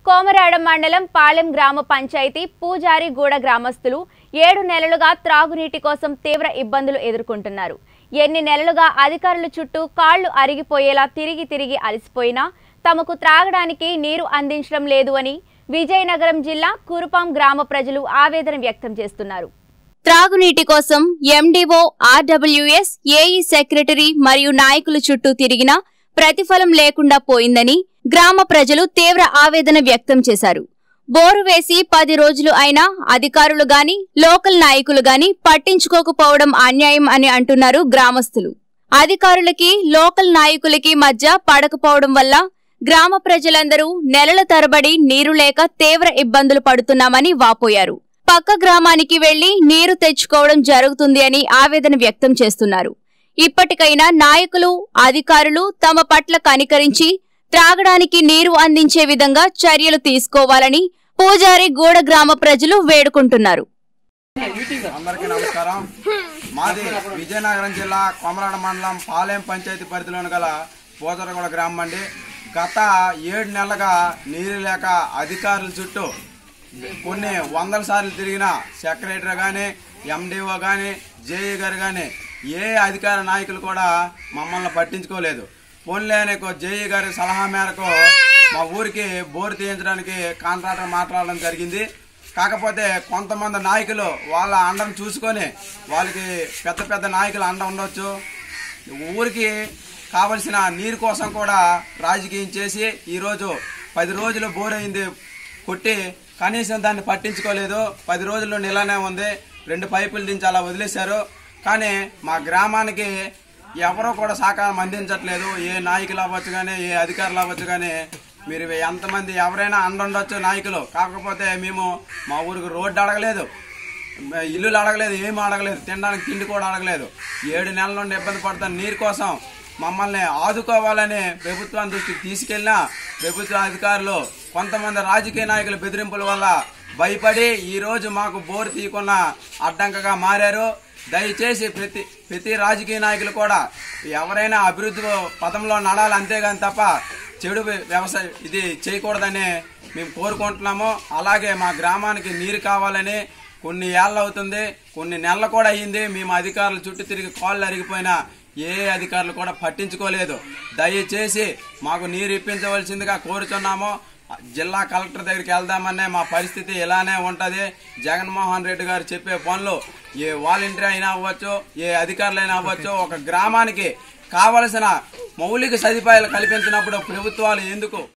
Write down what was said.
కోమరాడ మండలం పాలెం గ్రామ పంచాయతీ పూజారిగూడ గ్రామస్తులు ఏడు నెలలుగా త్రాగునీటి కోసం తీవ్ర ఇబ్బందులు ఎదుర్కొంటున్నారు ఎన్ని నెలలుగా అధికారుల చుట్టూ కాళ్లు అరిగిపోయేలా తిరిగి తిరిగి అలసిపోయినా తమకు త్రాగడానికి నీరు అందించడం లేదు అని విజయనగరం జిల్లా కురుపాం గ్రామ ప్రజలు ఆవేదన వ్యక్తం చేస్తున్నారు త్రాగునీటి కోసం ఎండీఓ ఆర్డబ్ల్యూఎస్ ఏఈ సెక్రటరీ మరియు నాయకుల చుట్టూ తిరిగినా ప్రతిఫలం లేకుండా పోయిందని గ్రామ ప్రజలు తీవ్ర ఆవేదన వ్యక్తం చేశారు బోరు వేసి పది రోజులు అయినా అధికారులు గాని లోకల్ నాయకులు గాని పట్టించుకోకపోవడం అన్యాయం అని అంటున్నారు గ్రామస్తులు అధికారులకి లోకల్ నాయకులకి మధ్య పడకపోవడం వల్ల గ్రామ ప్రజలందరూ నెలల తరబడి నీరు లేక తీవ్ర ఇబ్బందులు పడుతున్నామని వాపోయారు పక్క గ్రామానికి వెళ్లి నీరు తెచ్చుకోవడం జరుగుతుంది అని ఆవేదన వ్యక్తం చేస్తున్నారు ఇప్పటికైనా నాయకులు అధికారులు తమ పట్ల కనికరించి త్రాగడానికి నీరు అందించే విధంగా చర్యలు తీసుకోవాలని పూజారి గూడ గ్రామ ప్రజలు వేడుకుంటున్నారు అందరికీ నమస్కారం మాది విజయనగరం జిల్లా కొమరాడ మండలం పాలెం పంచాయతీ పరిధిలోని గల పోతరగూడ గ్రామం అండి గత ఏడు నెలలుగా నీరు లేక అధికారుల చుట్టూ కొన్ని వందల సార్లు తిరిగిన సెక్రటరీ కానీ ఎండిఓ కానీ జేఈ గారు కానీ ఏ అధికార నాయకులు కూడా మమ్మల్ని పట్టించుకోలేదు పోన్లేని జేఈ గారి సలహా మేరకు మా ఊరికి బోరు తీయించడానికి కాంట్రాక్టర్ మాట్లాడడం జరిగింది కాకపోతే కొంతమంది నాయకులు వాళ్ళ అండను చూసుకొని వాళ్ళకి పెద్ద పెద్ద నాయకులు అండ ఉండొచ్చు ఊరికి కావలసిన నీరు కోసం కూడా రాజకీయం చేసి ఈరోజు పది రోజులు బోర్ అయింది కొట్టి కనీసం దాన్ని పట్టించుకోలేదు పది రోజుల్లో నిలనే ఉంది రెండు పైపులు దించి అలా వదిలేశారు కానీ మా గ్రామానికి ఎవరో కూడా సహకారం అందించట్లేదు ఏ నాయకులు అవ్వచ్చు కానీ ఏ అధికారులు అవ్వచ్చు కానీ మీరు ఎంతమంది ఎవరైనా అండుండొచ్చు నాయకులు కాకపోతే మేము మా ఊరికి రోడ్డు అడగలేదు ఇల్లులు అడగలేదు ఏమి అడగలేదు తినడానికి తిండి కూడా అడగలేదు ఏడు నెలల నుండి ఇబ్బంది పడుతున్న నీరు కోసం మమ్మల్ని ఆదుకోవాలని ప్రభుత్వం దృష్టికి తీసుకెళ్ళినా ప్రభుత్వ అధికారులు కొంతమంది రాజకీయ నాయకుల బెదిరింపుల వల్ల భయపడి ఈరోజు మాకు బోరు తీయకుండా అడ్డంకగా మారారు దయచేసి ప్రతి ప్రతి రాజకీయ నాయకులు కూడా ఎవరైనా అభివృద్ధి పథంలో నడాలి అంతేగాని తప్ప చెడు వ్యవసాయం ఇది చేయకూడదని మేము కోరుకుంటున్నాము అలాగే మా గ్రామానికి నీరు కావాలని కొన్ని ఏళ్ళు అవుతుంది కొన్ని నెలలు కూడా అయ్యింది మేము అధికారుల చుట్టూ తిరిగి కాళ్ళు అరిగిపోయినా ఏ అధికారులు కూడా పట్టించుకోలేదు దయచేసి మాకు నీరు ఇప్పించవలసిందిగా కోరుచున్నాము జిల్లా కలెక్టర్ దగ్గరికి వెళ్దామనే మా పరిస్థితి ఇలానే ఉంటది జగన్మోహన్ రెడ్డి గారు చెప్పే పనులు ఏ వాలంటీర్ అయినా అవ్వచ్చు ఏ అధికారులైనా అవ్వచ్చు ఒక గ్రామానికి కావలసిన మౌలిక సదుపాయాలు కల్పించినప్పుడు ప్రభుత్వాలు ఎందుకు